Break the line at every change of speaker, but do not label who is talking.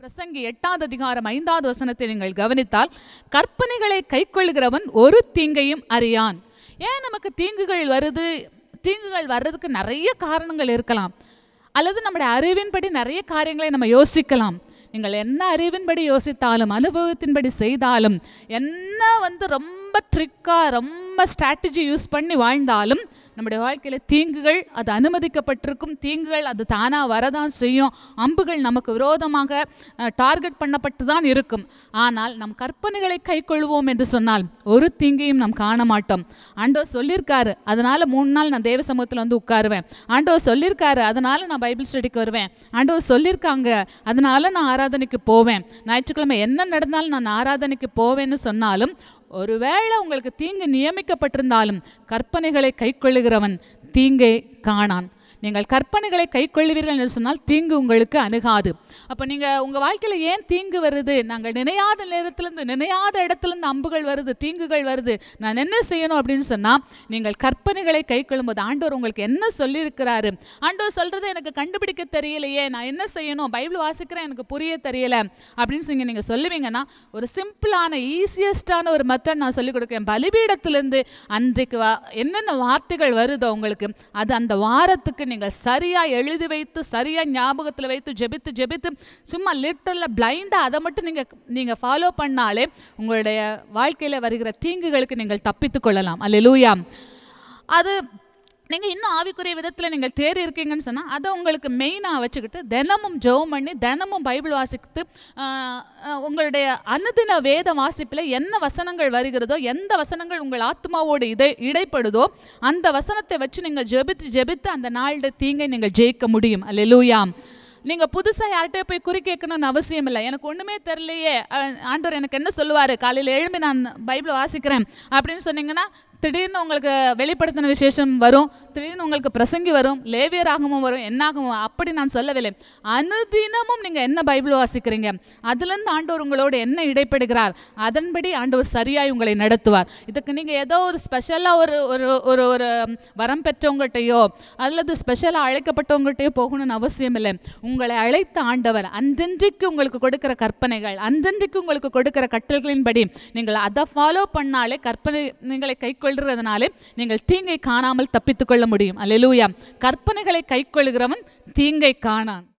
பிரசங்கி எட்டாவது அதிகாரம் ஐந்தாவது வசனத்தை நீங்கள் கவனித்தால் கற்பனைகளை கைக்கொள்கிறவன் ஒரு தீங்கையும் அறியான் ஏன் நமக்கு தீங்குகள் வருது தீங்குகள் வர்றதுக்கு நிறைய காரணங்கள் இருக்கலாம் அல்லது நம்முடைய அறிவின்படி நிறைய காரியங்களை நம்ம யோசிக்கலாம் நீங்கள் என்ன அறிவின்படி யோசித்தாலும் அனுபவத்தின்படி செய்தாலும் என்ன வந்து ரொம்ப ட்ரிக்காக ரொம்ப ஸ்ட்ராட்டஜி யூஸ் பண்ணி வாழ்ந்தாலும் நம்முடைய வாழ்க்கையில் தீங்குகள் அது அனுமதிக்கப்பட்டிருக்கும் தீங்குகள் அது தானாக வரதான் செய்யும் அம்புகள் நமக்கு விரோதமாக டார்கெட் பண்ணப்பட்டு தான் இருக்கும் ஆனால் நம் கற்பனைகளை கைக்கொள்வோம் என்று சொன்னால் ஒரு தீங்கையும் நாம் காண மாட்டோம் ஆண்டவர் சொல்லியிருக்காரு அதனால் மூணு நாள் நான் தேவ சமூகத்தில் வந்து உட்காருவேன் ஆண்டவர் சொல்லியிருக்காரு அதனால் நான் பைபிள் ஸ்டடிக்கு வருவேன் ஆண்டவர் சொல்லியிருக்காங்க அதனால் நான் ஆராதனைக்கு போவேன் ஞாயிற்றுக்கிழமை என்ன நடந்தாலும் நான் ஆராதனைக்கு போவேன்னு சொன்னாலும் ஒருவேளை உங்களுக்கு தீங்கு நியமிக்கப்பட்டிருந்தாலும் கற்பனைகளை கைக்கொள்ளுகிறவன் தீங்கை காணான் நீங்கள் கற்பனைகளை கைக்கொள்ளுவீர்கள் என்று சொன்னால் தீங்கு உங்களுக்கு அணுகாது அப்போ நீங்கள் உங்கள் வாழ்க்கையில் ஏன் தீங்கு வருது நாங்கள் நினையாத நேரத்துலேருந்து நினையாத இடத்துலேருந்து அம்புகள் வருது தீங்குகள் வருது நான் என்ன செய்யணும் அப்படின்னு சொன்னால் நீங்கள் கற்பனைகளை கைக்கொள்ளும்போது ஆண்டவர் உங்களுக்கு என்ன சொல்லியிருக்கிறாரு ஆண்டவர் சொல்கிறது எனக்கு கண்டுபிடிக்க தெரியலையே நான் என்ன செய்யணும் பைபிள் வாசிக்கிறேன் எனக்கு புரிய தெரியல அப்படின்னு சொல்லி நீங்கள் சொல்லுவீங்கன்னா ஒரு சிம்பிளான ஈஸியஸ்டான ஒரு மெத்தட் நான் சொல்லிக் கொடுக்குறேன் பலிபீடத்திலேருந்து அன்றைக்கு வா என்னென்ன வார்த்தைகள் வருதோ உங்களுக்கு அது அந்த வாரத்துக்கு நீங்கள் சரியாக எழுதி வைத்து சரியாக ஞாபகத்தில் வைத்து ஜெபித்து ஜெபித்து சும்மா லிட்டரில் பிளைண்டாக அதை மட்டும் நீங்கள் நீங்கள் ஃபாலோ பண்ணாலே உங்களுடைய வாழ்க்கையில் வருகிற தீங்குகளுக்கு நீங்கள் தப்பித்து கொள்ளலாம் அல்லேலூயா அது நீங்கள் இன்னும் ஆவிக்குரிய விதத்தில் நீங்கள் தேறி இருக்கீங்கன்னு சொன்னால் அதை உங்களுக்கு மெயினாக வச்சுக்கிட்டு தினமும் ஜெபம் பண்ணி தினமும் பைபிள் வாசித்து ஆஹ், ஆஹ், உங்களுடைய அனுதின வேத வாசிப்பில் என்ன வசனங்கள் வருகிறதோ எந்த வசனங்கள் உங்கள் ஆத்மாவோடு இடை இடைப்படுதோ அந்த வசனத்தை வச்சு நீங்கள் ஜெபித்து ஜெபித்து அந்த நாளுடைய தீங்கை நீங்கள் ஜெயிக்க முடியும் அல்லேலூயா நீங்கள் புதுசாக யார்கிட்டயோ போய் குறி கேட்கணும்னு அவசியம் இல்லை எனக்கு ஒன்றுமே தெரியலையே அஹ், ஆண்டவர் எனக்கு என்ன சொல்லுவார் காலையில் எழும்பி நான் பைபிளை வாசிக்கிறேன் அப்படின்னு சொன்னீங்கன்னா திடீர்னு உங்களுக்கு வெளிப்படுத்தின விசேஷம் வரும் திடீர்னு உங்களுக்கு பிரசங்கி வரும் லேவியர் ஆகமும் வரும் என்னாகவும் அப்படி நான் சொல்லவில்லை அனுதினமும் நீங்கள் என்ன பைபிள் வாசிக்கிறீங்க அதுலேருந்து ஆண்டவர் உங்களோடு என்ன இடைப்படுகிறார் அதன்படி ஆண்டவர் சரியாய் உங்களை நடத்துவார் இதுக்கு நீங்கள் ஏதோ ஒரு ஸ்பெஷலாக ஒரு ஒரு ஒரு ஒரு வரம் பெற்றவங்கள்ட்டையோ அல்லது ஸ்பெஷலாக அழைக்கப்பட்டவங்கள்ட்டையோ போகணும்னு அவசியம் இல்லை உங்களை அழைத்த ஆண்டவர் அன்றன்றைக்கு உங்களுக்கு கொடுக்கிற கற்பனைகள் அன்றன்றைக்கு உங்களுக்கு கொடுக்கிற கட்டளைகளின்படி நீங்கள் அதை ஃபாலோ பண்ணாலே கற்பனை நீங்களை கைக்கொள்கிறதுனாலே நீங்கள் தீங்கை காணாமல் தப்பித்துக் கொள்ள முடியும் அல்லேலூயா கற்பனைகளை கைக்கொள்கிறவன் தீங்கை காணான்